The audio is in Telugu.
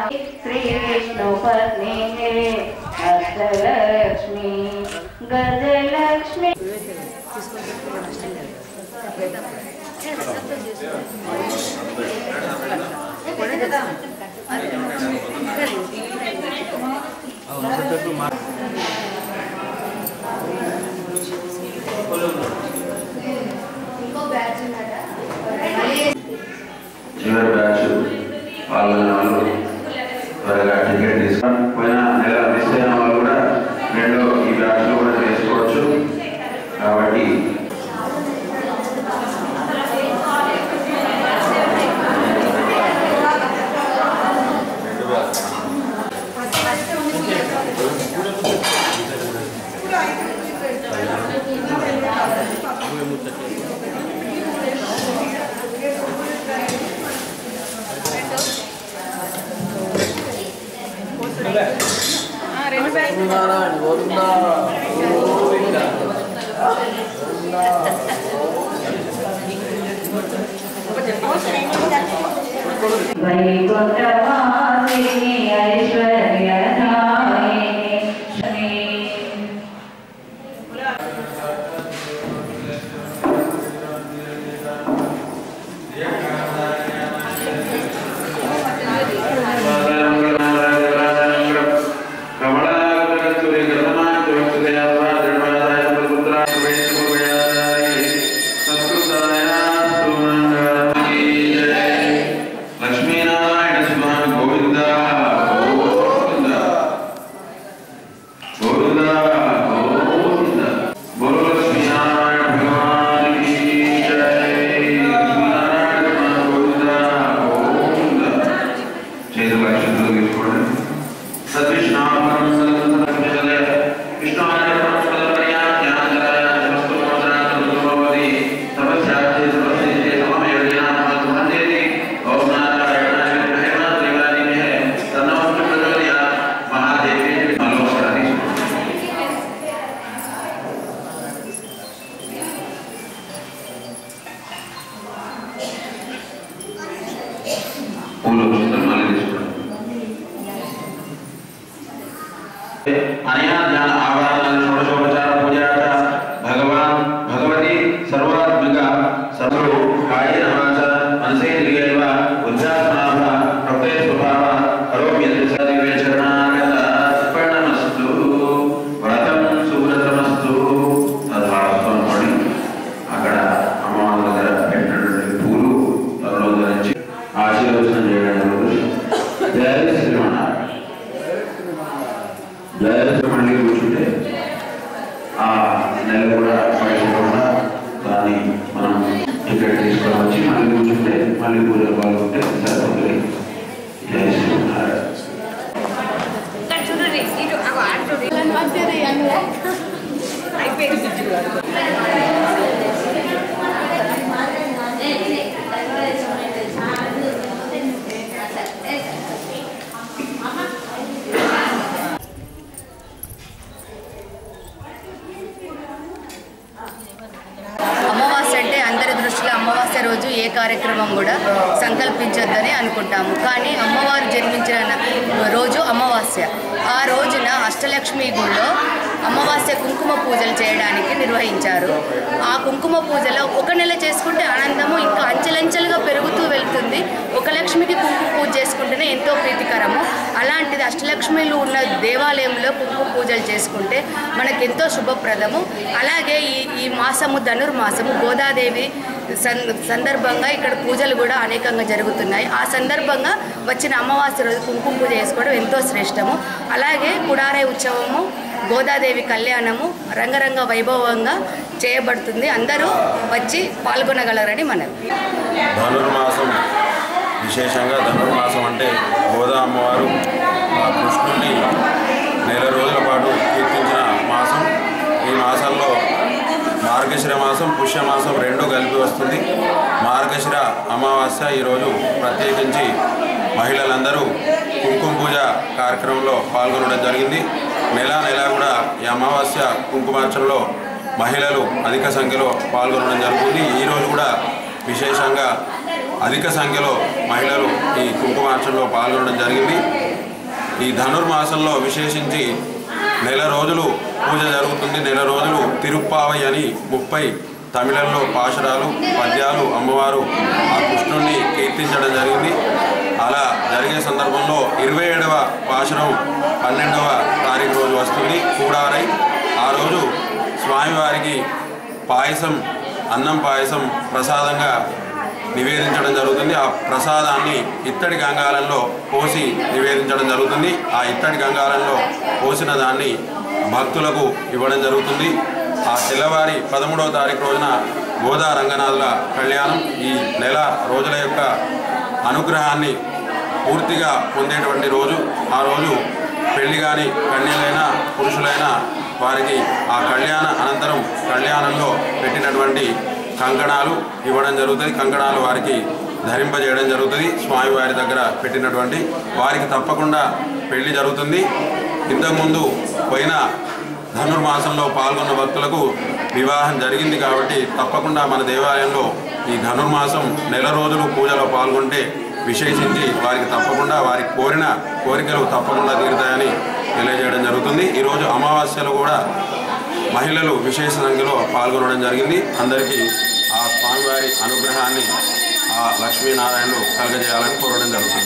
श्री विष्णु पत्नी अष्टलक्ष्मी गजलक्ष्मी చివరి బ్యాచ్ పాల్గొన్న వాళ్ళు త్వరగా టికెట్ తీసుకొని పోయిన నెల మిస్ అయిన వాళ్ళు కూడా రెండో ఈ బ్యాచ్లో కూడా చేసుకోవచ్చు కాబట్టి వైకుంఠవాసిని ఐశ్వర్యదాయిని శ్రీ లక్ష్మీనారాయణ స్వామి గోవింద గోవింద గోవింద గోవింద బోలో లక్ష్మీనారాయణ భగవాన్ కీ జై లక్ష్మీనారాయణ స్వామి గోవింద గోవింద చేతుల అక్షంతలు తీసుకోండి సద్విష్ణామం సదసదయ విష్ణుమాయ పరమపదపర్యా జ్ఞానదయ సమస్త మోదనాథ భగవతి తపస్యార్థే సమస్యే సమమయోజనాత్మ సుమందేతి ఓం నారాయణాయ విద్మహే త్రివాదినే తన్నో ప్రచోదయాత్ మహాదేవి మనోహరది పూలు పుస్తకం మళ్ళీ తీసుకోండి అనయా ధ్యాన ఆవాహన షోడశోపచార పూజాట భగవాన్ భగవతి సర్వాత్మిక సర్వు కాయేన వాచ మనసేంద్రియైవ ఉద్యాసనాభ ప్రకృతి స్వభావ కరోమ్యతి సదివే చరణాగత అర్పణమస్తు వ్రతం సువ్రతమస్తు తథాస్తు అనుకోండి అక్కడ అమ్మవారి దగ్గర పెట్టినటువంటి పూలు త్వరలో ధరించి ఆశీర్వచనం చేయడం జరుగుతుంది జయ శ్రీమన్నారాయణ జయలలిత మళ్ళీ కూర్చుంటే ఆ నెల కూడా పడకుండా దాన్ని మనం టికెట్ తీసుకొని వచ్చి మళ్ళీ కూర్చుంటే మళ్ళీ పూజలు పాల్గొంటే సరిపోతుంది జయ శ్రీమన్నారాయణ అమావాస్య అంటే అందరి దృష్టిలో అమావాస్య రోజు ఏ కార్యక్రమం కూడా సంకల్పించొద్దని అనుకుంటాము కానీ అమ్మవారు జన్మించిన న- రోజు అమావాస్య ఆ రోజున అష్టలక్ష్మి గుళ్ళో అమావాస్య కుంకుమ పూజలు చేయడానికి నిర్వహించారు ఆ కుంకుమ పూజలో ఒక నెల చేసుకుంటే ఆనందము ఇంకా అంచెలంచెలుగా పెరుగుతూ వెళ్తుంది ఒక లక్ష్మికి కుంకుమ పూజ చేసుకుంటేనే ఎంతో ప్రీతికరము అలాంటిది అష్టలక్ష్మిలు ఉన్న దేవాలయంలో కుంకుమ పూజలు చేసుకుంటే మనకెంతో శుభప్రదము అలాగే ఈ ఈ మాసము ధనుర్మాసము గోదాదేవి సన్ సందర్భంగా ఇక్కడ పూజలు కూడా అనేకంగా జరుగుతున్నాయి ఆ సందర్భంగా వచ్చిన అమావాస్య రోజు కుంకుమ పూజ చేసుకోవడం ఎంతో శ్రేష్టము అలాగే కుడారై ఉత్సవము గోదాదేవి కళ్యాణము రంగరంగ వైభవంగా చేయబడుతుంది అందరూ వచ్చి పాల్గొనగలరని మనవి ధనుర్మాసం విశేషంగా ధనుర్మాసం అంటే గోదా అమ్మవారు ఆ కృష్ణుని నెల రోజుల పాటు కీర్తించిన మాసం ఈ మాసంలో మార్గశిర మాసం పుష్యమాసం రెండు కలిపి వస్తుంది మార్గశిర అమావాస్య ఈరోజు ప్రత్యేకించి మహిళలందరూ కుంకుమ పూజ కార్యక్రమంలో పాల్గొనడం జరిగింది నెల నెల కూడా ఈ అమావాస్య కుంకుమార్చనలో మహిళలు అధిక సంఖ్యలో పాల్గొనడం జరుగుతుంది ఈరోజు కూడా విశేషంగా అధిక సంఖ్యలో మహిళలు ఈ కుంకుమార్చనలో పాల్గొనడం జరిగింది ఈ ధనుర్మాసంలో విశేషించి నెల రోజులు పూజ జరుగుతుంది నెల రోజులు తిరుప్పావై అని ముప్పై తమిళంలో పాశురాలు పద్యాలు అమ్మవారు ఆ కృష్ణుణ్ణి కీర్తించడం జరిగింది అలా జరిగే సందర్భంలో ఇరవై ఏడవ పాశురం పన్నెండవ తారీఖు రోజు వస్తుంది కూడారై ఆ రోజు స్వామివారికి పాయసం అన్నం పాయసం ప్రసాదంగా నివేదించడం జరుగుతుంది ఆ ప్రసాదాన్ని ఇత్తడి గంగాలంలో పోసి నివేదించడం జరుగుతుంది ఆ ఇత్తడి గంగాలంలో పోసిన దాన్ని భక్తులకు ఇవ్వడం జరుగుతుంది ఆ తెల్లవారి పదమూడవ తారీఖు రోజున గోదా రంగనాథుల కళ్యాణం ఈ నెల రోజుల యొక్క అనుగ్రహాన్ని పూర్తిగా పొందేటువంటి రోజు ఆ రోజు పెళ్లి కాని కన్యలైన పురుషులైన వారికి ఆ కళ్యాణ అనంతరం కళ్యాణంలో పెట్టినటువంటి కంకణాలు ఇవ్వడం జరుగుతుంది కంకణాలు వారికి ధరింపజేయడం జరుగుతుంది స్వామివారి దగ్గర పెట్టినటువంటి వారికి తప్పకుండా పెళ్లి జరుగుతుంది ఇంతకుముందు పోయిన ధనుర్మాసంలో పాల్గొన్న భక్తులకు వివాహం జరిగింది కాబట్టి తప్పకుండా మన దేవాలయంలో ఈ ధనుర్మాసం నెల రోజులు పూజలో పాల్గొంటే విశేషించి వారికి తప్పకుండా వారికి కోరిన కోరికలు తప్పకుండా తీరుతాయని తెలియజేయడం జరుగుతుంది ఈరోజు అమావాస్యలో కూడా మహిళలు విశేష సంఖ్యలో పాల్గొనడం జరిగింది అందరికీ ఆ స్వామివారి అనుగ్రహాన్ని ఆ లక్ష్మీనారాయణలు కలగజేయాలని కోరడం జరుగుతుంది